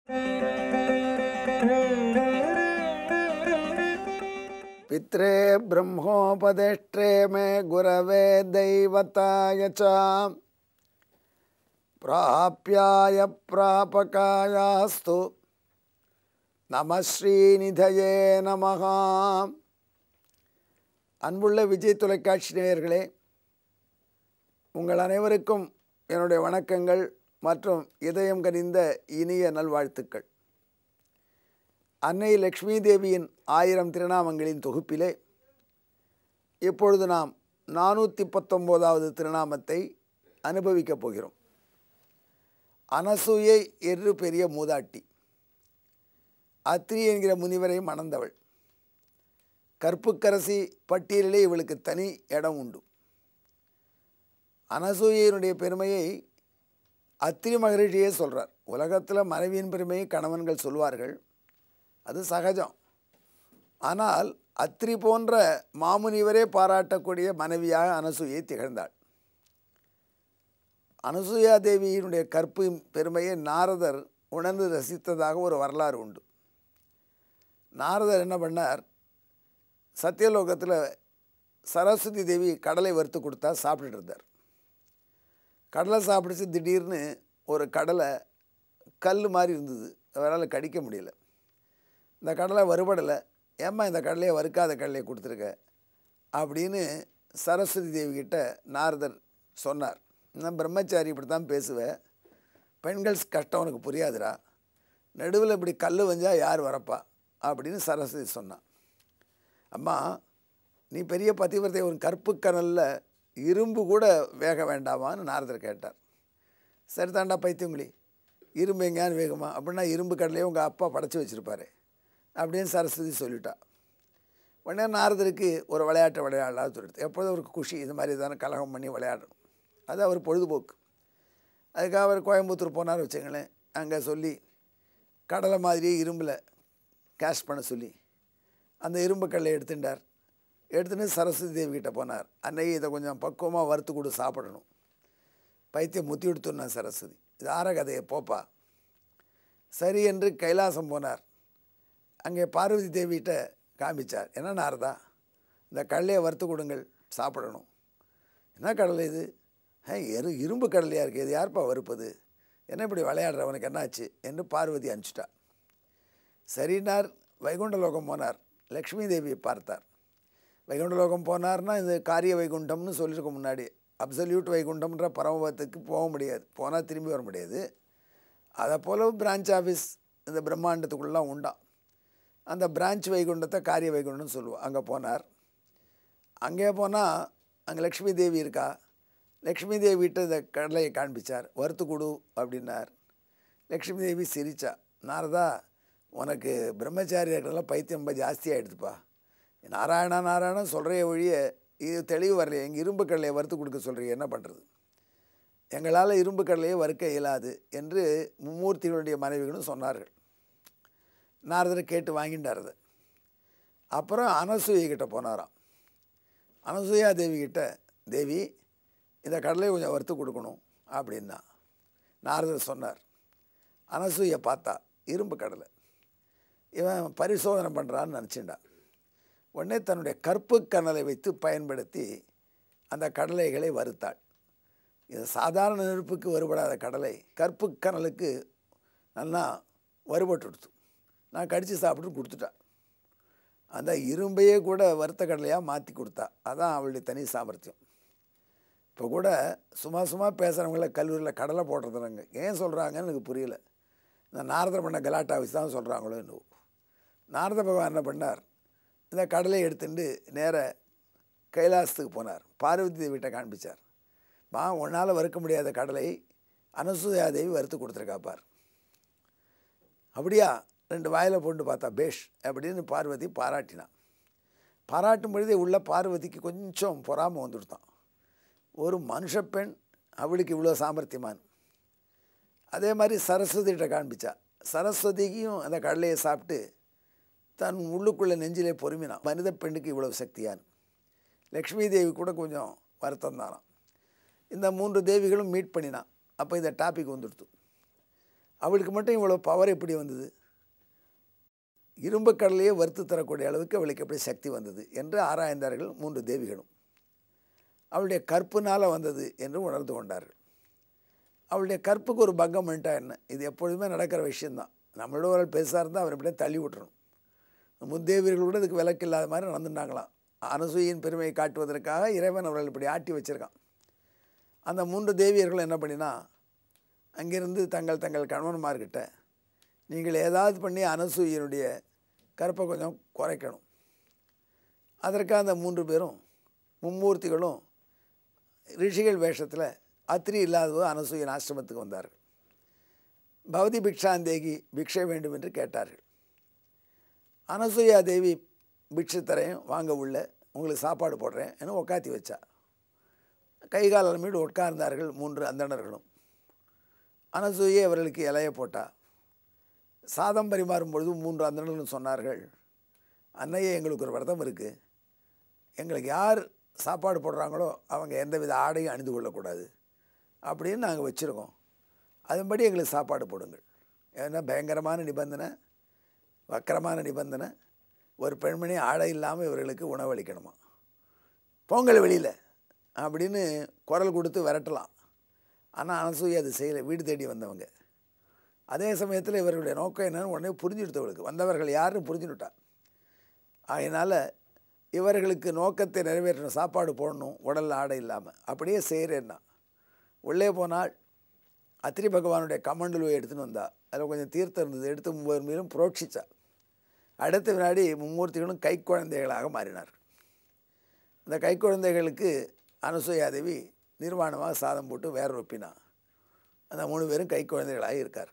पित्रे ब्रह्मोपदेष्ट्रे मे गुरवे दैवताय च प्राप्याय प्रापकायास्तु நம ஸ்ரீநிதயே நமகா அன்புள்ள விஜய் தொலைக்காட்சி நேயர்களே உங்கள் அனைவருக்கும் என்னுடைய வணக்கங்கள் மற்றும் இதயம் கனிந்த இனிய நல்வாழ்த்துக்கள் அன்னை லக்ஷ்மி தேவியின் ஆயிரம் திருநாமங்களின் தொகுப்பிலே இப்பொழுது நாம் நானூற்றி பத்தொம்போதாவது திருநாமத்தை அனுபவிக்கப் போகிறோம் அனசூயை எரு பெரிய மூதாட்டி அத்ரி என்கிற முனிவரை மணந்தவள் கற்புக்கரசி பட்டியலிலே இவளுக்கு தனி இடம் உண்டு அனசூயையினுடைய பெருமையை அத்திரி மகரிஷியே சொல்கிறார் உலகத்தில் மனைவியின் பெருமையை கணவன்கள் சொல்வார்கள் அது சகஜம் ஆனால் அத்திரி போன்ற மாமுனிவரே பாராட்டக்கூடிய மனைவியாக அனசூயை திகழ்ந்தாள் அனசூயா தேவியினுடைய கற்பு பெருமையை நாரதர் உணர்ந்து ரசித்ததாக ஒரு வரலாறு உண்டு நாரதர் என்ன பண்ணார் சத்தியலோகத்தில் சரஸ்வதி தேவி கடலை வறுத்து கொடுத்தா சாப்பிட்டுட்டு இருந்தார் கடலை சாப்பிடுச்சு திடீர்னு ஒரு கடலை கல் மாதிரி இருந்தது அவரால் கடிக்க முடியல இந்த கடலை வறுபடலை ஏம்மா இந்த கடலையை வறுக்காத கடலையை கொடுத்துருக்க அப்படின்னு சரஸ்வதி தேவி கிட்ட நாரதர் சொன்னார் நான் பிரம்மச்சாரி இப்படி தான் பேசுவேன் பெண்கள் கஷ்டம் உனக்கு புரியாதுடா நடுவில் இப்படி கல் வஞ்சால் யார் வரப்பா அப்படின்னு சரஸ்வதி சொன்னான் அம்மா நீ பெரிய பதிவிரதை ஒரு கற்பு கனலில் இரும்பு கூட வேக வேண்டாமான்னு நாரதர் கேட்டார் சரி தாண்டா பைத்தியங்களி இரும்பு எங்கேயான்னு வேகுமா அப்படின்னா இரும்பு கடலையே உங்கள் அப்பா படைச்சி வச்சுருப்பாரு அப்படின்னு சரஸ்வதி சொல்லிட்டா உடனே நாரதருக்கு ஒரு விளையாட்டை விளையாடலாம்னு சொல்லிட்டு எப்போதும் அவருக்கு குஷி இது மாதிரி தானே கலகம் பண்ணி விளையாடணும் அது அவர் பொழுதுபோக்கு அதுக்காக அவர் கோயம்புத்தூர் போனார் வச்சுங்களேன் அங்கே சொல்லி கடலை மாதிரியே இரும்பில் கேஷ் பண்ண சொல்லி அந்த இரும்பு கடலை எடுத்துட்டார் எடுத்துன்னு சரஸ்வதி தேவி கிட்ட போனார் அன்னைக்கு இதை கொஞ்சம் பக்குவமாக வறுத்து கொடு சாப்பிடணும் பைத்தியம் முத்தி எடுத்துனான் சரஸ்வதி இது ஆற கதையை போப்பா சரி என்று கைலாசம் போனார் அங்கே பார்வதி தேவிகிட்ட காமிச்சார் என்ன நாரதா இந்த கடலையை வறுத்து கொடுங்கள் சாப்பிடணும் என்ன கடலை இது ஹே எரு இரும்பு கடலையாக இருக்குது இது யார்ப்பா வறுப்பது என்ன இப்படி விளையாடுறவனுக்கு என்னாச்சு என்று பார்வதி அனுப்பிச்சிட்டா சரினார் வைகுண்டலோகம் போனார் லக்ஷ்மி தேவியை பார்த்தார் வைகுண்டலோகம் போனார்னா இது காரிய வைகுண்டம்னு சொல்லியிருக்க முன்னாடி அப்சல்யூட் வைகுண்டம்ன்ற பரமபத்துக்கு போக முடியாது போனால் திரும்பி வர முடியாது அதை போல பிரான்ச் ஆஃபீஸ் இந்த பிரம்மாண்டத்துக்குள்ளலாம் உண்டாம் அந்த பிரான்ச் வைகுண்டத்தை காரிய வைகுண்டம்னு சொல்லுவோம் அங்கே போனார் அங்கே போனால் அங்கே லக்ஷ்மி தேவி இருக்கா லக்ஷ்மி தேவிகிட்ட இந்த கடலையை காண்பிச்சார் வறுத்து கொடு அப்படின்னார் லக்ஷ்மி தேவி சிரிச்சா நாரதா உனக்கு பிரம்மச்சாரியர்களெல்லாம் பைத்தியம் ரொம்ப ஜாஸ்தியாகிடுதுப்பா நாராயணா நாராயணன் சொல்கிற ஒழிய இது தெளிவு வரல எங்கள் இரும்பு கடலையை வறுத்து கொடுக்க சொல்கிறீங்க என்ன பண்ணுறது எங்களால் இரும்பு கடலையை வறுக்க இயலாது என்று மும்மூர்த்திகளுடைய மனைவிகளும் சொன்னார்கள் நாரதரை கேட்டு வாங்கிட்டார் அதை அப்புறம் அனசூயை கிட்ட போனாராம் அனசூயா தேவி கிட்ட தேவி இந்த கடலையை கொஞ்சம் வறுத்து கொடுக்கணும் அப்படின்னா நாரதர் சொன்னார் அனசூயை பார்த்தா இரும்பு கடலை இவன் பரிசோதனை பண்ணுறான்னு நினச்சிண்டான் உடனே தன்னுடைய கற்பு கனலை வைத்து பயன்படுத்தி அந்த கடலைகளை வறுத்தாள் இது சாதாரண நெருப்புக்கு வருபடாத கடலை கற்பு கனலுக்கு நல்லா வறுபட்டு நான் கடித்து சாப்பிட்டு கொடுத்துட்டான் அந்த இரும்பையே கூட வறுத்த கடலையாக மாற்றி கொடுத்தா அதான் அவளுடைய தனி சாமர்த்தியம் இப்போ கூட சும்மா சும்மா பேசுகிறவங்கள கல்லூரியில் கடலை போடுறதுனாங்க ஏன் சொல்கிறாங்கன்னு எனக்கு புரியல இந்த நாரதர் பண்ண கலாட்டா வச்சு தான் சொல்கிறாங்களோ இன்னும் நாரத பகவான் என்ன பண்ணார் இந்த கடலை எடுத்துட்டு நேர கைலாசத்துக்கு போனார் பார்வதி தேவிகிட்ட காண்பிச்சார் மா உன்னால் வறுக்க முடியாத கடலை அனசூயா தேவி வறுத்து கொடுத்துருக்கா பார் அப்படியா ரெண்டு வாயில் போட்டு பார்த்தா பேஷ் அப்படின்னு பார்வதி பாராட்டினான் பாராட்டும் பொழுதே உள்ள பார்வதிக்கு கொஞ்சம் பொறாமல் வந்துடுத்தான் ஒரு மனுஷ பெண் அவளுக்கு இவ்வளோ சாமர்த்தியமான் அதே மாதிரி சரஸ்வதிகிட்ட காண்பிச்சா சரஸ்வதிக்கும் அந்த கடலையை சாப்பிட்டு தன் உள்ளுக்குள்ளே நெஞ்சிலே பொறுமினான் மனித பெண்ணுக்கு இவ்வளவு சக்தியான் லக்ஷ்மி தேவி கூட கொஞ்சம் வருத்தம் தானாம் இந்த மூன்று தேவிகளும் மீட் பண்ணினான் அப்போ இந்த டாபிக் வந்துடுத்து அவளுக்கு மட்டும் இவ்வளோ பவர் எப்படி வந்தது இரும்பு கடலையே வறுத்து தரக்கூடிய அளவுக்கு அவளுக்கு எப்படி சக்தி வந்தது என்று ஆராய்ந்தார்கள் மூன்று தேவிகளும் அவளுடைய கற்புனால் வந்தது என்று உணர்ந்து கொண்டார்கள் அவளுடைய கற்புக்கு ஒரு பங்கம் பண்ணிட்டா என்ன இது எப்பொழுதுமே நடக்கிற விஷயந்தான் நம்மளோட ஒரு பெருசாக இருந்தால் அவர் இப்படியே தள்ளி விட்டுறணும் முத்தேவியர்கள் கூட இதுக்கு விலக்கு இல்லாத மாதிரி நடந்துட்டாங்களாம் அனசூயின் பெருமையை காட்டுவதற்காக இறைவன் அவர்கள் இப்படி ஆட்டி வச்சிருக்கான் அந்த மூன்று தேவியர்கள் என்ன பண்ணினா அங்கிருந்து தங்கள் தங்கள் கணவன்மார்கிட்ட நீங்கள் ஏதாவது பண்ணி அனசூயினுடைய கற்பை கொஞ்சம் குறைக்கணும் அதற்காக அந்த மூன்று பேரும் மும்மூர்த்திகளும் ரிஷிகள் வேஷத்தில் அத்திரி இல்லாதபோது அனசூயின் ஆசிரமத்துக்கு வந்தார்கள் பவதி பிக்ஷாந்தேகி பிக்ஷை வேண்டும் என்று கேட்டார்கள் அனசூயா தேவி பிக்ஷை தரையும் வாங்க உள்ள உங்களுக்கு சாப்பாடு போடுறேன் என உட்காத்தி வச்சா கை கால் மீது உட்கார்ந்தார்கள் மூன்று அந்தணர்களும் அனசூயை அவர்களுக்கு இலைய போட்டா சாதம் பரிமாறும் பொழுது மூன்று அந்தணர்களும் சொன்னார்கள் அன்னையே எங்களுக்கு ஒரு விரதம் இருக்குது எங்களுக்கு யார் சாப்பாடு போடுறாங்களோ அவங்க எந்தவித ஆடையும் அணிந்து கொள்ளக்கூடாது அப்படின்னு நாங்கள் வச்சுருக்கோம் அதன்படி எங்களுக்கு சாப்பாடு போடுங்கள் ஏன்னா பயங்கரமான நிபந்தனை வக்கரமான நிபந்தனை ஒரு பெண்மணி ஆடை இல்லாமல் இவர்களுக்கு உணவளிக்கணுமா பொங்கல் வெளியில் அப்படின்னு குரல் கொடுத்து விரட்டலாம் ஆனால் அனசூயை அது செய்யலை வீடு தேடி வந்தவங்க அதே சமயத்தில் இவர்களுடைய நோக்கம் என்னன்னு உடனே புரிஞ்சுடுத்தவளுக்கு வந்தவர்கள் யாருன்னு புரிஞ்சுனுட்டா அதனால் இவர்களுக்கு நோக்கத்தை நிறைவேற்றணும் சாப்பாடு போடணும் உடலில் ஆடை இல்லாமல் அப்படியே செய்கிறேன்னா உள்ளே போனால் அத்திரி பகவானுடைய கமண்டலுவை எடுத்துன்னு வந்தா அதில் கொஞ்சம் தீர்த்தம் இருந்தது எடுத்து மூவர் மீதும் புரோட்சிச்சா அடுத்த வினாடி மும்மூர்த்திகளும் கை குழந்தைகளாக மாறினார்கள் அந்த கை குழந்தைகளுக்கு அனுசூயாதேவி நிர்வாணமாக சாதம் போட்டு வேற ஒப்பினா அந்த மூணு பேரும் கை குழந்தைகளாக இருக்கார்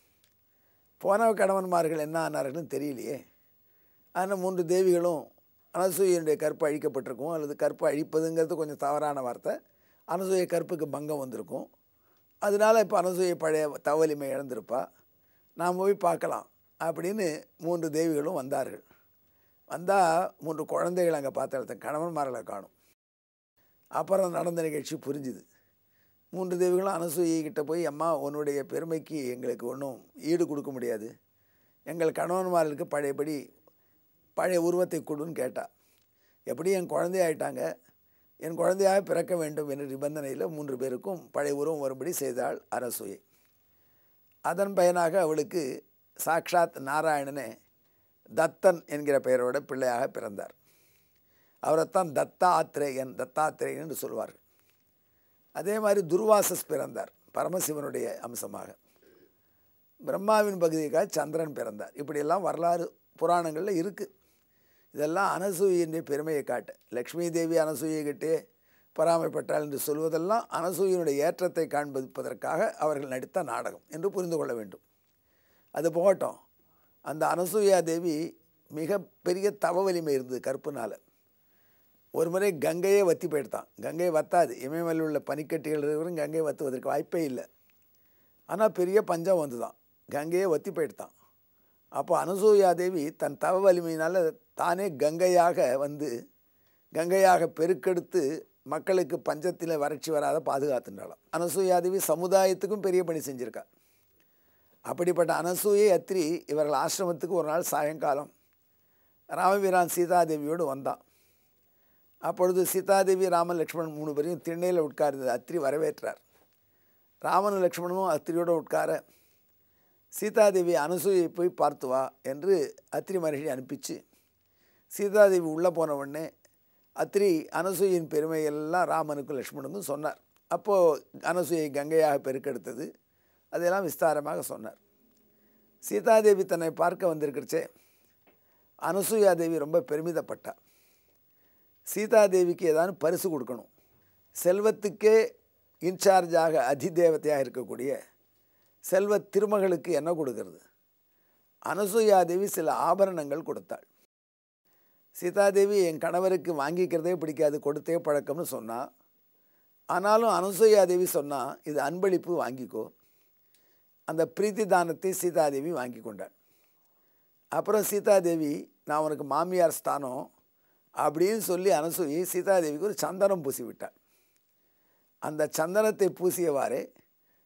போன கணவன்மார்கள் என்ன ஆனார்கள்னு தெரியலையே ஆனால் மூன்று தேவிகளும் அனசூயனுடைய கற்பு அழிக்கப்பட்டிருக்கும் அல்லது கற்பு அழிப்பதுங்கிறது கொஞ்சம் தவறான வார்த்தை அனசூய கற்புக்கு பங்கம் வந்திருக்கும் அதனால் இப்போ அனசூய பழைய தவலிமை இழந்திருப்பா நாம் போய் பார்க்கலாம் அப்படின்னு மூன்று தேவிகளும் வந்தார்கள் வந்தால் மூன்று குழந்தைகள் அங்கே பார்த்த கணவன்மார்களை காணும் அப்புறம் நடந்த நிகழ்ச்சி புரிஞ்சுது மூன்று தேவிகளும் அனசூயை கிட்ட போய் அம்மா உன்னுடைய பெருமைக்கு எங்களுக்கு ஒன்றும் ஈடு கொடுக்க முடியாது எங்கள் கணவன்மார்களுக்கு பழையபடி பழைய உருவத்தை கொடுன்னு கேட்டா எப்படி என் குழந்தையாயிட்டாங்க என் குழந்தையாக பிறக்க வேண்டும் என்ற நிபந்தனையில் மூன்று பேருக்கும் பழைய உருவம் வரும்படி செய்தாள் அரசூயை அதன் பயனாக அவளுக்கு சாக்ஷாத் நாராயணனே தத்தன் என்கிற பெயரோட பிள்ளையாக பிறந்தார் அவரைத்தான் தத்தாத்திரேயன் தத்தாத்திரேயன் என்று சொல்வார்கள் அதே மாதிரி துர்வாசஸ் பிறந்தார் பரமசிவனுடைய அம்சமாக பிரம்மாவின் பகுதிக்காக சந்திரன் பிறந்தார் இப்படியெல்லாம் வரலாறு புராணங்களில் இருக்குது இதெல்லாம் அனசூயினுடைய பெருமையை காட்ட லக்ஷ்மி தேவி அனசூயை கிட்டே பொறாமைப்பட்டாள் என்று சொல்வதெல்லாம் அனசூயினுடைய ஏற்றத்தை காண்பிப்பதற்காக அவர்கள் நடித்த நாடகம் என்று புரிந்து கொள்ள வேண்டும் அது போகட்டும் அந்த அனசூயா தேவி மிக பெரிய தவ வலிமை இருந்தது கற்புனால் ஒரு முறை கங்கையே வத்தி போயிட்டான் கங்கையை வத்தாது இமயமலையில் உள்ள பனிக்கட்டிகள் இருக்கிறவரும் கங்கையை வத்துவதற்கு வாய்ப்பே இல்லை ஆனால் பெரிய பஞ்சம் வந்து தான் கங்கையே வத்தி போயிட்டான் அப்போ அனசூயா தேவி தன் தவ வலிமையினால் தானே கங்கையாக வந்து கங்கையாக பெருக்கெடுத்து மக்களுக்கு பஞ்சத்தில் வறட்சி வராத பாதுகாத்துட்டாளாம் அனசூயா தேவி சமுதாயத்துக்கும் பெரிய பணி செஞ்சுருக்கா அப்படிப்பட்ட அனசூயை அத்திரி இவர்கள் ஆசிரமத்துக்கு ஒரு நாள் சாயங்காலம் ராமவீரான் சீதாதேவியோடு வந்தான் அப்பொழுது சீதாதேவி ராமன் லக்ஷ்மணன் மூணு பேரையும் திண்ணையில் உட்கார்ந்தது அத்திரி வரவேற்றார் ராமனும் லக்ஷ்மணனும் அத்திரியோடு உட்கார சீதாதேவி அனசூயை போய் பார்த்து வா என்று அத்திரி மகர்ஷி அனுப்பிச்சு சீதாதேவி உள்ளே போன உடனே அத்திரி அனசூயின் பெருமையெல்லாம் ராமனுக்கும் லக்ஷ்மணனுக்கும் சொன்னார் அப்போது அனசூயை கங்கையாக பெருக்கெடுத்தது அதையெல்லாம் விஸ்தாரமாக சொன்னார் சீதாதேவி தன்னை பார்க்க வந்திருக்கிறச்சே அனசூயா தேவி ரொம்ப பெருமிதப்பட்டா சீதாதேவிக்கு ஏதாவது பரிசு கொடுக்கணும் செல்வத்துக்கே இன்சார்ஜாக அதிதேவத்தையாக இருக்கக்கூடிய செல்வ திருமகளுக்கு என்ன கொடுக்கறது அனசூயாதேவி சில ஆபரணங்கள் கொடுத்தாள் சீதாதேவி என் கணவருக்கு வாங்கிக்கிறதே பிடிக்காது கொடுத்தே பழக்கம்னு சொன்னால் ஆனாலும் அனசூயாதேவி சொன்னால் இது அன்பளிப்பு வாங்கிக்கோ அந்த பிரீத்தி தானத்தை சீதாதேவி வாங்கி கொண்டாள் அப்புறம் சீதாதேவி நான் உனக்கு மாமியார் ஸ்தானம் அப்படின்னு சொல்லி அனசூயை சீதாதேவிக்கு ஒரு சந்தனம் பூசி விட்டாள் அந்த சந்தனத்தை பூசியவாறே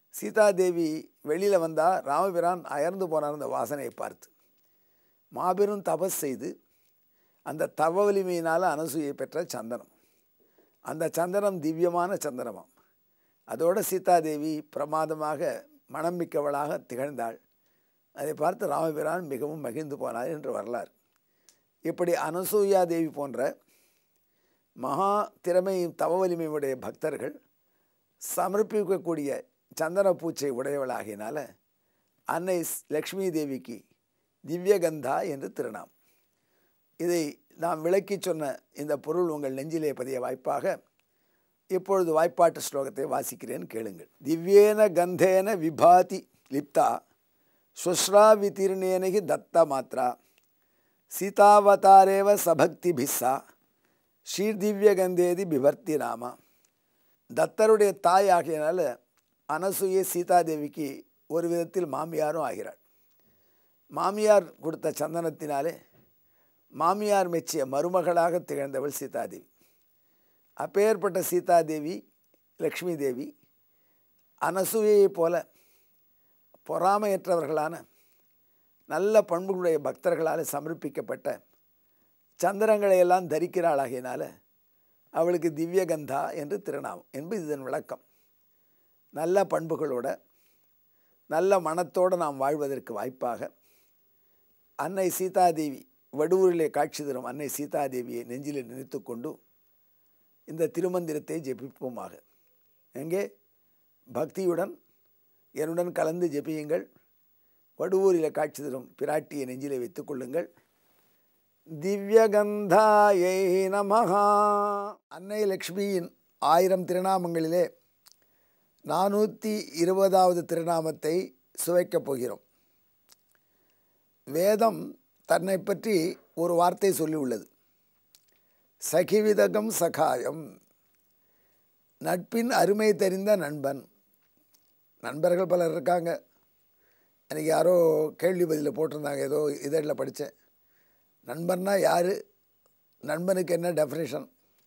சீதாதேவி வெளியில் வந்தால் ராமபிரான் அயர்ந்து போனார் அந்த வாசனையை பார்த்து மாபெரும் தபஸ் செய்து அந்த தவ வலிமையினால் அனசூயை பெற்ற சந்தனம் அந்த சந்தனம் திவ்யமான சந்தனமாம் அதோட சீதாதேவி பிரமாதமாக மனம் மிக்கவளாக திகழ்ந்தாள் அதை பார்த்து ராமபிரான் மிகவும் மகிழ்ந்து போனார் என்று வரலாறு இப்படி அனசூயா தேவி போன்ற மகா திறமையும் தவ வலிமையுடைய பக்தர்கள் சமர்ப்பிக்கக்கூடிய சந்தன பூச்சை உடையவளாகினால அன்னை லக்ஷ்மி தேவிக்கு திவ்யகந்தா என்று திருநாம் இதை நாம் விளக்கி சொன்ன இந்த பொருள் உங்கள் நெஞ்சிலே பதிய வாய்ப்பாக இப்பொழுது வாய்ப்பாட்டு ஸ்லோகத்தை வாசிக்கிறேன் கேளுங்கள் திவ்யேன கந்தேன விபாதி லிப்தா சுஸ்ரா விதீர்ணேனகி தத்த மாத்ரா சீதாவதாரேவ சபக்தி பிஸ்ஸா ஸ்ரீதிவ்ய கந்தேதி பிபர்த்தி நாமா தத்தருடைய தாய் ஆகியனால அனசூய சீதாதேவிக்கு ஒரு விதத்தில் மாமியாரும் ஆகிறாள் மாமியார் கொடுத்த சந்தனத்தினாலே மாமியார் மெச்சிய மருமகளாக திகழ்ந்தவள் சீதாதேவி அப்பேற்பட்ட சீதாதேவி லக்ஷ்மி தேவி அனசூயைப் போல பொறாமையற்றவர்களான நல்ல பண்புகளுடைய பக்தர்களால் சமர்ப்பிக்கப்பட்ட சந்திரங்களை எல்லாம் தரிக்கிறாளாகினால அவளுக்கு திவ்யகந்தா என்று திருநாமம் என்பது இதன் விளக்கம் நல்ல பண்புகளோட நல்ல மனத்தோடு நாம் வாழ்வதற்கு வாய்ப்பாக அன்னை சீதாதேவி வடுவூரிலே காட்சி தரும் அன்னை சீதாதேவியை நெஞ்சில் நினைத்து கொண்டு இந்த திருமந்திரத்தை ஜெபிப்போமாக எங்கே பக்தியுடன் என்னுடன் கலந்து ஜெபியுங்கள் வடுவூரில் காட்சி தரும் பிராட்டியை நெஞ்சிலே வைத்துக் கொள்ளுங்கள் திவ்யகந்தாயை நமஹா அன்னை லக்ஷ்மியின் ஆயிரம் திருநாமங்களிலே நானூற்றி இருபதாவது திருநாமத்தை சுவைக்கப் போகிறோம் வேதம் தன்னை பற்றி ஒரு வார்த்தை சொல்லி உள்ளது சகிவிதகம் சகாயம் நட்பின் அருமை தெரிந்த நண்பன் நண்பர்கள் பலர் இருக்காங்க அன்றைக்கி யாரோ கேள்வி பதிலில் போட்டிருந்தாங்க ஏதோ இதழில் படித்தேன் நண்பன்னா யார் நண்பனுக்கு என்ன டெஃபினேஷன்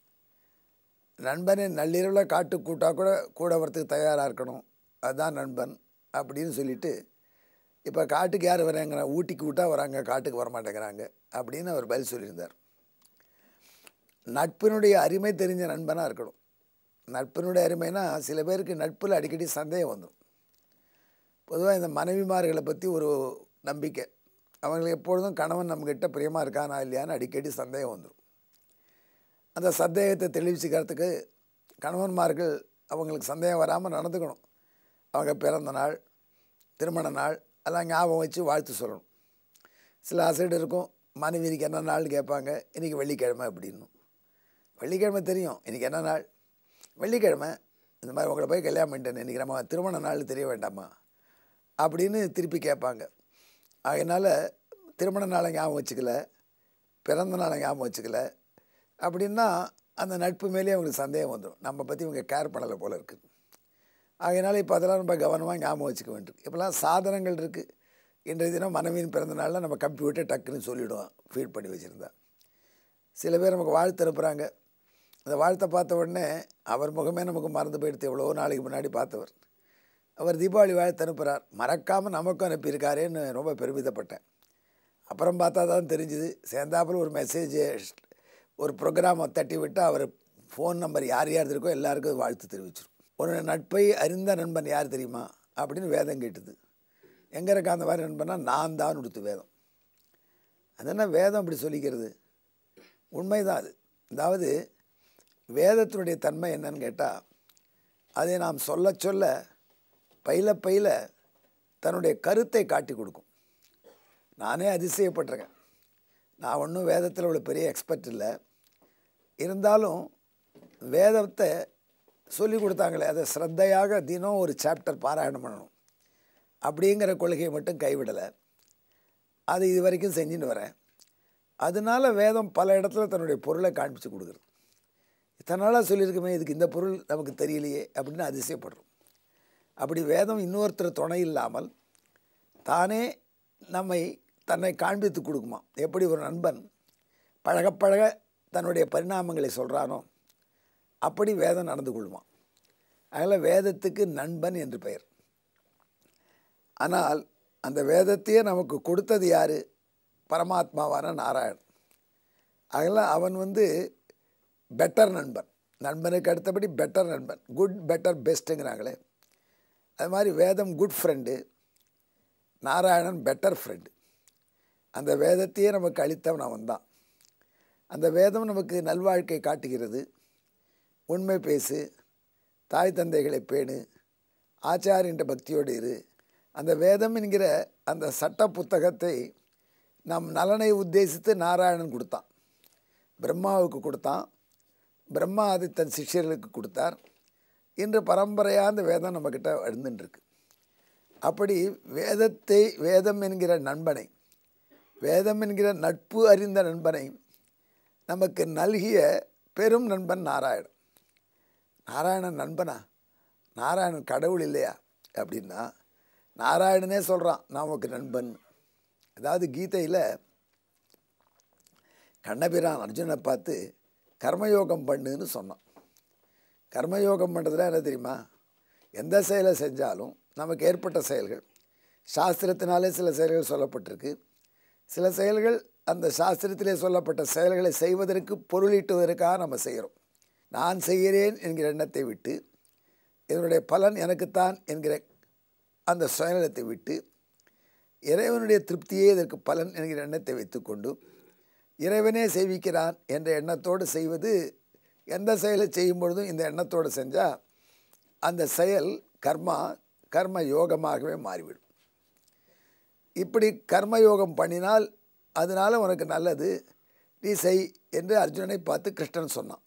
நண்பனை நள்ளிரவில் காட்டு கூட்டா கூட கூட வரத்துக்கு தயாராக இருக்கணும் அதுதான் நண்பன் அப்படின்னு சொல்லிட்டு இப்போ காட்டுக்கு யார் வராங்க ஊட்டிக்கு விட்டா வராங்க காட்டுக்கு வர மாட்டேங்கிறாங்க அப்படின்னு அவர் பதில் சொல்லியிருந்தார் நட்பினுடைய அருமை தெரிஞ்ச நண்பனாக இருக்கணும் நட்பினுடைய அருமைனா சில பேருக்கு நட்பில் அடிக்கடி சந்தேகம் வந்துடும் பொதுவாக இந்த மனைவிமார்களை பற்றி ஒரு நம்பிக்கை அவங்களுக்கு எப்பொழுதும் கணவன் நம்மக்கிட்ட பிரியமாக இருக்கானா இல்லையான்னு அடிக்கடி சந்தேகம் வந்துடும் அந்த சந்தேகத்தை தெளிவிச்சுக்கிறதுக்கு கணவன்மார்கள் அவங்களுக்கு சந்தேகம் வராமல் நடந்துக்கணும் அவங்க பிறந்த நாள் திருமண நாள் எல்லாம் ஞாபகம் வச்சு வாழ்த்து சொல்லணும் சில அசைடு இருக்கும் மனைவிக்கு என்ன நாள் கேட்பாங்க இன்றைக்கி வெள்ளிக்கிழமை அப்படின்னு வெள்ளிக்கிழமை தெரியும் இன்றைக்கி என்ன நாள் வெள்ளிக்கிழமை இந்த மாதிரி உங்களை போய் கல்யாணம் பண்ணிட்டேன் இன்றைக்கி நம்ம திருமண நாள் தெரிய வேண்டாமா அப்படின்னு திருப்பி கேட்பாங்க அதனால் திருமண நாளை ஞாபகம் வச்சுக்கல பிறந்த நாளை ஞாபகம் வச்சுக்கல அப்படின்னா அந்த நட்பு மேலேயே அவங்களுக்கு சந்தேகம் வந்துடும் நம்ம பற்றி இவங்க கேர் பண்ணலை போல் இருக்குது அதனால் இப்போ அதெல்லாம் ரொம்ப கவனமாக ஞாபகம் வச்சுக்க வேண்டியிருக்கு இப்போலாம் சாதனங்கள் இருக்குது இன்றைய தினம் மனைவியின் பிறந்த நாளில் நம்ம கம்ப்யூட்டர் டக்குன்னு சொல்லிவிடுவோம் ஃபீட் பண்ணி வச்சுருந்தா சில பேர் நமக்கு வாழ்த்து அனுப்புகிறாங்க அந்த வாழ்த்தை பார்த்த உடனே அவர் முகமே நமக்கு மறந்து போயிடுத்து எவ்வளோ நாளைக்கு முன்னாடி பார்த்தவர் அவர் தீபாவளி வாழ்த்து அனுப்புகிறார் மறக்காமல் நமக்கும் அனுப்பியிருக்காரேன்னு ரொம்ப பெருமிதப்பட்டேன் அப்புறம் பார்த்தா தான் தெரிஞ்சுது சேர்ந்தாப்புல ஒரு மெசேஜ் ஒரு ப்ரோக்ராமை தட்டி விட்டு அவர் ஃபோன் நம்பர் யார் யார் இருக்கோ எல்லாருக்கும் வாழ்த்து தெரிவிச்சிடும் ஒரு நட்பை அறிந்த நண்பன் யார் தெரியுமா அப்படின்னு வேதம் கேட்டுது எங்கே இருக்க அந்த மாதிரி நண்பனா நான் தான் கொடுத்து வேதம் அது என்ன வேதம் அப்படி சொல்லிக்கிறது உண்மைதான் அது அதாவது வேதத்தினுடைய தன்மை என்னன்னு கேட்டால் அதை நாம் சொல்ல சொல்ல பைல பைல தன்னுடைய கருத்தை காட்டி கொடுக்கும் நானே அதிசயப்பட்டிருக்கேன் நான் ஒன்றும் வேதத்தில் உள்ள பெரிய எக்ஸ்பர்ட் இல்லை இருந்தாலும் வேதத்தை சொல்லி கொடுத்தாங்களே அதை ஸ்ரத்தையாக தினம் ஒரு சாப்டர் பாராயணம் பண்ணணும் அப்படிங்கிற கொள்கையை மட்டும் கைவிடலை அது இது வரைக்கும் செஞ்சுன்னு வரேன் அதனால வேதம் பல இடத்துல தன்னுடைய பொருளை காண்பிச்சு கொடுக்குறது இத்தனை நாளாக சொல்லியிருக்குமே இதுக்கு இந்த பொருள் நமக்கு தெரியலையே அப்படின்னு அதிசயப்படுறோம் அப்படி வேதம் இன்னொருத்தர் துணை இல்லாமல் தானே நம்மை தன்னை காண்பித்து கொடுக்குமா எப்படி ஒரு நண்பன் பழக பழக தன்னுடைய பரிணாமங்களை சொல்கிறானோ அப்படி வேதம் நடந்து கொள்ளுமா அதனால் வேதத்துக்கு நண்பன் என்று பெயர் ஆனால் அந்த வேதத்தையே நமக்கு கொடுத்தது யார் பரமாத்மாவான நாராயணன் அதெல்லாம் அவன் வந்து பெட்டர் நண்பன் நண்பனுக்கு அடுத்தபடி பெட்டர் நண்பன் குட் பெட்டர் பெஸ்ட்டுங்கிறாங்களே அது மாதிரி வேதம் good friend Narayanan better friend அந்த வேதத்தையே நமக்கு அளித்தவன் அவன் தான் அந்த வேதம் நமக்கு நல்வாழ்க்கை காட்டுகிறது உண்மை பேசு தாய் தந்தைகளை பேணு ஆச்சாரின்ற பக்தியோடு இரு அந்த வேதம் என்கிற அந்த சட்ட புத்தகத்தை நம் நலனை உத்தேசித்து நாராயணன் கொடுத்தான் பிரம்மாவுக்கு கொடுத்தான் பிரம்மா அது தன் சிஷ்யர்களுக்கு கொடுத்தார் இன்று பரம்பரையாக அந்த வேதம் நம்மக்கிட்ட எழுந்துட்டுருக்கு அப்படி வேதத்தை வேதம் என்கிற நண்பனை வேதம் என்கிற நட்பு அறிந்த நண்பனை நமக்கு நல்கிய பெரும் நண்பன் நாராயணன் நாராயணன் நண்பனா நாராயணன் கடவுள் இல்லையா அப்படின்னா நாராயணனே சொல்கிறான் நமக்கு நண்பன் அதாவது கீதையில் கண்ணபிரான் அர்ஜுனை பார்த்து கர்மயோகம் பண்ணுன்னு சொன்னான் கர்மயோகம் பண்ணுறதுல என்ன தெரியுமா எந்த செயலை செஞ்சாலும் நமக்கு ஏற்பட்ட செயல்கள் சாஸ்திரத்தினாலே சில செயல்கள் சொல்லப்பட்டிருக்கு சில செயல்கள் அந்த சாஸ்திரத்திலே சொல்லப்பட்ட செயல்களை செய்வதற்கு பொருளீட்டுவதற்காக நம்ம செய்கிறோம் நான் செய்கிறேன் என்கிற எண்ணத்தை விட்டு இதனுடைய பலன் எனக்குத்தான் என்கிற அந்த சுயநலத்தை விட்டு இறைவனுடைய திருப்தியே இதற்கு பலன் என்கிற எண்ணத்தை வைத்துக்கொண்டு இறைவனே செய்விக்கிறான் என்ற எண்ணத்தோடு செய்வது எந்த செயலை செய்யும் பொழுதும் இந்த எண்ணத்தோடு செஞ்சால் அந்த செயல் கர்மா கர்ம யோகமாகவே மாறிவிடும் இப்படி கர்மயோகம் பண்ணினால் அதனால் உனக்கு நல்லது நீ செய் என்று அர்ஜுனனை பார்த்து கிருஷ்ணன் சொன்னான்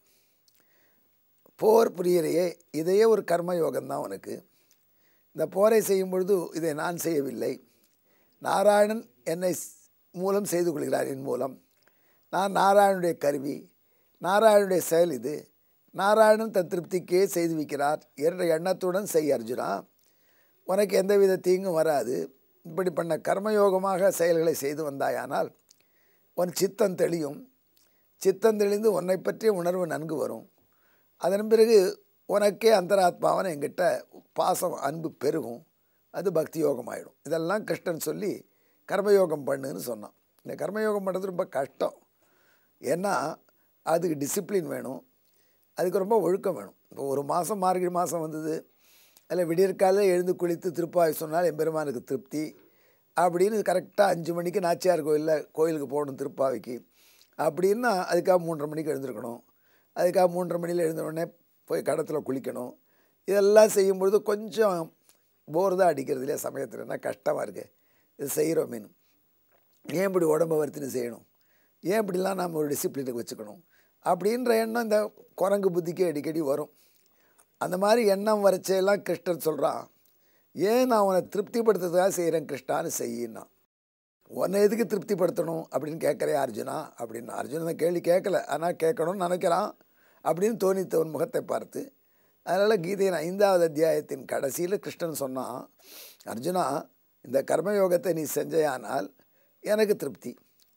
போர் புரியலையே இதையே ஒரு கர்மயோகம்தான் உனக்கு இந்த போரை செய்யும் பொழுது இதை நான் செய்யவில்லை நாராயணன் என்னை மூலம் செய்து கொள்கிறார் என் மூலம் நான் நாராயணனுடைய கருவி நாராயணனுடைய செயல் இது நாராயணன் தன் திருப்திக்கே செய்து வைக்கிறார் என்ற எண்ணத்துடன் செய் அர்ஜுனா உனக்கு எந்தவித தீங்கும் வராது இப்படி பண்ண கர்மயோகமாக செயல்களை செய்து வந்தாயானால் உன் சித்தம் தெளியும் சித்தம் தெளிந்து உன்னை பற்றிய உணர்வு நன்கு வரும் அதன் பிறகு உனக்கே அந்தராத்மாவன் என்கிட்ட பாசம் அன்பு பெருகும் அது பக்தி யோகம் ஆகிடும் இதெல்லாம் கிருஷ்ணன் சொல்லி கர்மயோகம் பண்ணுன்னு சொன்னான் இந்த கர்மயோகம் பண்ணுறது ரொம்ப கஷ்டம் ஏன்னா அதுக்கு டிசிப்ளின் வேணும் அதுக்கு ரொம்ப ஒழுக்கம் வேணும் இப்போ ஒரு மாதம் மார்கழி மாதம் வந்தது அதில் விடியற்காலையில் எழுந்து குளித்து திருப்பாய் சொன்னால் எம்பெருமானுக்கு திருப்தி அப்படின்னு கரெக்டாக அஞ்சு மணிக்கு நாச்சியார் கோயிலில் கோயிலுக்கு போகணும் திருப்பாவைக்கு அப்படின்னா அதுக்காக மூன்றரை மணிக்கு எழுந்திருக்கணும் அதுக்காக மூன்றரை மணியில் எழுந்த உடனே போய் கடத்தில் குளிக்கணும் இதெல்லாம் செய்யும்பொழுது கொஞ்சம் போர் தான் அடிக்கிறது இல்லையா சமயத்தில் என்ன கஷ்டமாக இருக்குது இது செய்கிறோம் மீன் ஏன் இப்படி உடம்பை வருத்தின்னு செய்யணும் ஏன் இப்படிலாம் நம்ம ஒரு டிசிப்ளினுக்கு வச்சுக்கணும் அப்படின்ற எண்ணம் இந்த குரங்கு புத்திக்கு அடிக்கடி வரும் அந்த மாதிரி எண்ணம் வரைச்செல்லாம் கிருஷ்ணன் சொல்கிறான் ஏன் நான் உன்னை திருப்திப்படுத்துறதுக்காக செய்கிறேன் கிருஷ்ணான்னு செய்யின்னா உன்னை எதுக்கு திருப்திப்படுத்தணும் அப்படின்னு கேட்குறேன் அர்ஜுனா அப்படின்னு அர்ஜுனன் அந்த கேள்வி கேட்கல ஆனால் கேட்கணும்னு நினைக்கிறான் அப்படின்னு தோணித்தவன் முகத்தை பார்த்து அதனால் கீதையின் ஐந்தாவது அத்தியாயத்தின் கடைசியில் கிருஷ்ணன் சொன்னான் அர்ஜுனா இந்த கர்மயோகத்தை நீ செஞ்சையானால் எனக்கு திருப்தி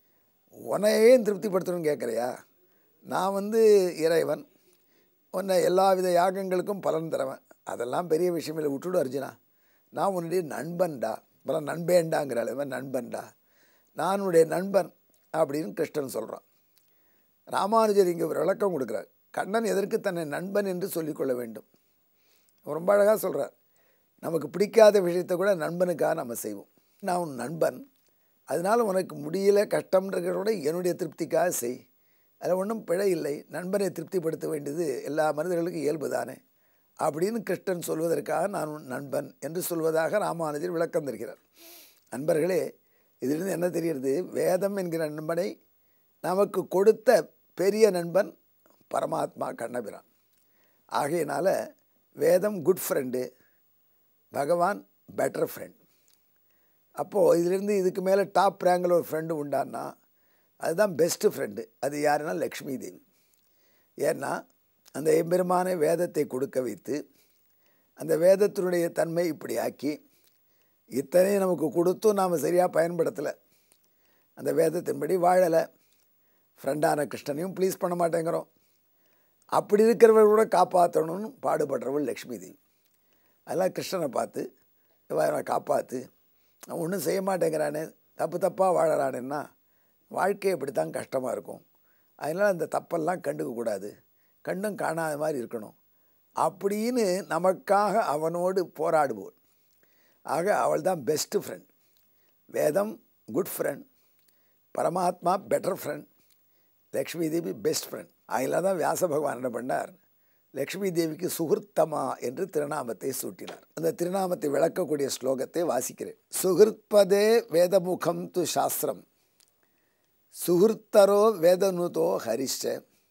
உன்னையே திருப்திப்படுத்தணும்னு கேட்குறியா நான் வந்து இறைவன் உன்னை எல்லா வித யாகங்களுக்கும் பலன் தரவன் அதெல்லாம் பெரிய விஷயம் இல்லை விட்டுடு அர்ஜுனா நான் உன்னுடைய நண்பன்டா இப்போலாம் நண்பேண்டாங்கிற அளவு நண்பன்டா நான் உன்னுடைய நண்பன் அப்படின்னு கிருஷ்ணன் சொல்கிறான் ராமானுஜர் இங்கே ஒரு விளக்கம் கொடுக்குறார் கண்ணன் எதற்கு தன்னை நண்பன் என்று சொல்லிக்கொள்ள வேண்டும் ரொம்ப அழகாக சொல்கிறார் நமக்கு பிடிக்காத விஷயத்தை கூட நண்பனுக்காக நம்ம செய்வோம் நான் உன் நண்பன் அதனால் உனக்கு முடியல கஷ்டம்ன்றத விட என்னுடைய திருப்திக்காக செய் அதில் ஒன்றும் பிழை இல்லை நண்பனை திருப்திப்படுத்த வேண்டியது எல்லா மனிதர்களுக்கும் இயல்பு தானே அப்படின்னு கிருஷ்ணன் சொல்வதற்காக நான் உன் நண்பன் என்று சொல்வதாக ராமானுஜர் விளக்கம் தருகிறார் நண்பர்களே இதிலிருந்து என்ன தெரிகிறது வேதம் என்கிற நண்பனை நமக்கு கொடுத்த பெரிய நண்பன் பரமாத்மா கண்ணபிரான் ஆகையினால வேதம் குட் ஃப்ரெண்டு பகவான் பெட்டர் ஃப்ரெண்ட் அப்போது இதிலிருந்து இதுக்கு மேலே டாப் ரேங்கில் ஒரு ஃப்ரெண்டு உண்டான்னா அதுதான் பெஸ்ட்டு ஃப்ரெண்டு அது யாருன்னா லக்ஷ்மி தேவி ஏன்னா அந்த எம்பெருமான வேதத்தை கொடுக்க வைத்து அந்த வேதத்தினுடைய தன்மை இப்படி ஆக்கி இத்தனையும் நமக்கு கொடுத்தும் நாம் சரியாக பயன்படுத்தலை அந்த வேதத்தின்படி வாழலை ஃப்ரெண்டான கிருஷ்ணனையும் ப்ளீஸ் பண்ண மாட்டேங்கிறோம் அப்படி இருக்கிறவர்கள் கூட காப்பாற்றணும்னு பாடுபடுறவள் லக்ஷ்மி தேவி அதெல்லாம் கிருஷ்ணனை பார்த்து இவனை காப்பாற்று அவன் ஒன்றும் செய்ய மாட்டேங்கிறானே தப்பு தப்பாக வாழறானேன்னா வாழ்க்கை இப்படி தான் கஷ்டமாக இருக்கும் அதனால் அந்த தப்பெல்லாம் கண்டுக்க கூடாது கண்டும் காணாத மாதிரி இருக்கணும் அப்படின்னு நமக்காக அவனோடு போராடுவோள் ஆக அவள் தான் பெஸ்ட்டு ஃப்ரெண்ட் வேதம் குட் ஃப்ரெண்ட் பரமாத்மா better friend Lakshmi Devi best friend அதில் தான் வியாச பகவான் என்ன பண்ணார் லக்ஷ்மி தேவிக்கு சுகிருத்தமா என்று திருநாமத்தை சூட்டினார் அந்த திருநாமத்தை விளக்கக்கூடிய ஸ்லோகத்தை வாசிக்கிறேன் சுகிருத்பதே வேதமுகம் து சாஸ்திரம் சுகிருத்தரோ வேதனுதோ ஹரிஷ்ட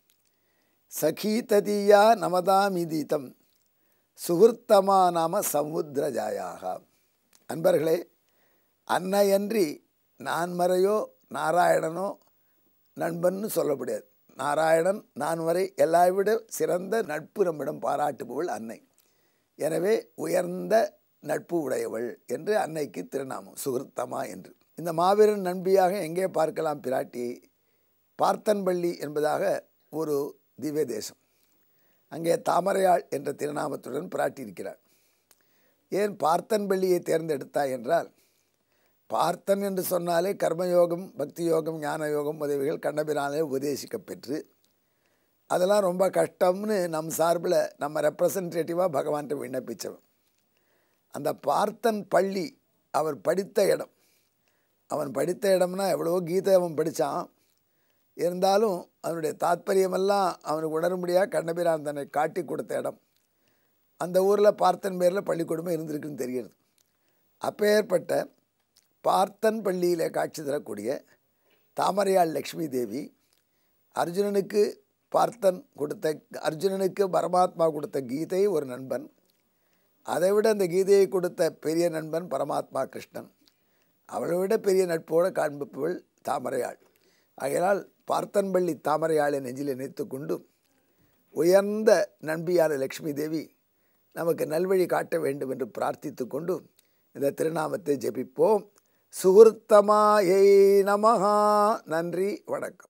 சகீததியா நமதாமிதீதம் சுகிருத்தமா நாம சமுத்திரஜாயாக அன்பர்களே அன்னையன்றி நான்மறையோ நாராயணனோ நண்பன்னு சொல்ல முடியாது நாராயணன் நான் வரை எல்லா விட சிறந்த நட்பு நம்மிடம் பாராட்டுபவள் அன்னை எனவே உயர்ந்த நட்பு உடையவள் என்று அன்னைக்கு திருநாமம் சுகிருத்தமா என்று இந்த மாபெரும் நண்பியாக எங்கே பார்க்கலாம் பிராட்டியை பார்த்தன்பள்ளி என்பதாக ஒரு திவ்ய தேசம் அங்கே தாமரையாள் என்ற திருநாமத்துடன் பிராட்டி இருக்கிறாள் ஏன் பார்த்தன்பள்ளியை தேர்ந்தெடுத்தாய் என்றால் பார்த்தன் என்று சொன்னாலே கர்மயோகம் பக்தி யோகம் ஞான யோகம் உதவிகள் கண்ணபிராலே உபதேசிக்க பெற்று அதெல்லாம் ரொம்ப கஷ்டம்னு நம் சார்பில் நம்ம ரெப்ரசன்டேட்டிவாக பகவான்கிட்ட விண்ணப்பித்தவன் அந்த பார்த்தன் பள்ளி அவர் படித்த இடம் அவன் படித்த இடம்னா எவ்வளவோ கீதை அவன் படித்தான் இருந்தாலும் அதனுடைய தாத்பரியமெல்லாம் அவனுக்கு உணரும்படியாக கண்ணபிரான் தன்னை காட்டி கொடுத்த இடம் அந்த ஊரில் பார்த்தன் பேரில் பள்ளிக்கூடமே இருந்திருக்குன்னு தெரிகிறது அப்பேற்பட்ட பார்த்தன் பள்ளியில் காட்சி தரக்கூடிய தாமரையாள் லக்ஷ்மி தேவி அர்ஜுனனுக்கு பார்த்தன் கொடுத்த அர்ஜுனனுக்கு பரமாத்மா கொடுத்த கீதை ஒரு நண்பன் அதை விட அந்த கீதையை கொடுத்த பெரிய நண்பன் பரமாத்மா கிருஷ்ணன் அவளை விட பெரிய நட்போடு காண்பிப்பவள் தாமரையாள் ஆகையால் பார்த்தன்பள்ளி தாமரையாளை நெஞ்சில் நினைத்து கொண்டு உயர்ந்த நண்பியான லக்ஷ்மி தேவி நமக்கு நல்வழி காட்ட வேண்டும் என்று பிரார்த்தித்து கொண்டு இந்த திருநாமத்தை ஜெபிப்போம் சுகிருத்தமாயை நமஹா நன்றி வணக்கம்